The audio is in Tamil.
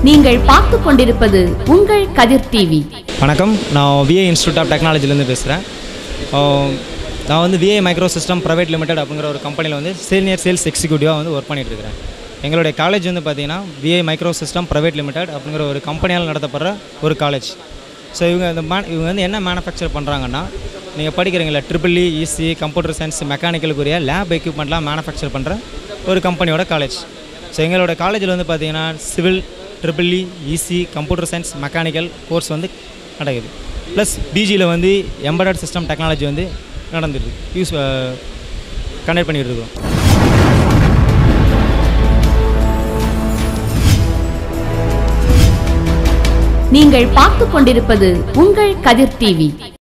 நீங்கள் பார்த்து கொண்டிருப்பது உங்கள் கதிர் டிவி வணக்கம் நான் விஏ இன்ஸ்டியூட் ஆஃப் டெக்னாலஜிலேருந்து பேசுகிறேன் நான் வந்து VA micro system private limited அப்படிங்கிற ஒரு கம்பெனியில் வந்து சீனியர் சேல்ஸ் எக்ஸிக்யூட்டிவாக வந்து ஒர்க் பண்ணிட்டு இருக்கிறேன் எங்களுடைய காலேஜ் வந்து பார்த்தீங்கன்னா VA micro system private limited அப்படிங்கிற ஒரு கம்பெனியால் நடத்தப்படுற ஒரு காலேஜ் ஸோ இவங்க இந்த மே இவங்க வந்து என்ன மேனுஃபேக்சர் பண்ணுறாங்கன்னா நீங்கள் படிக்கிறீங்களா triple E EC computer science மெக்கானிக்கலுக்குரிய லேப் எக்யூப்மெண்ட்லாம் மேனுஃபேக்சர் பண்ணுற ஒரு கம்பெனியோட காலேஜ் ஸோ எங்களோட காலேஜில் வந்து பார்த்தீங்கன்னா civil triple E EC computer science mechanical course வந்து நடக்குது ப்ளஸ் பிஜியில் வந்து எம்படட் சிஸ்டம் டெக்னாலஜி வந்து நடந்துட்டு யூஸ் கண்டக்ட் பண்ணிட்டு இருக்கோம் நீங்கள் பார்த்து கொண்டிருப்பது உங்கள் கதிர் டிவி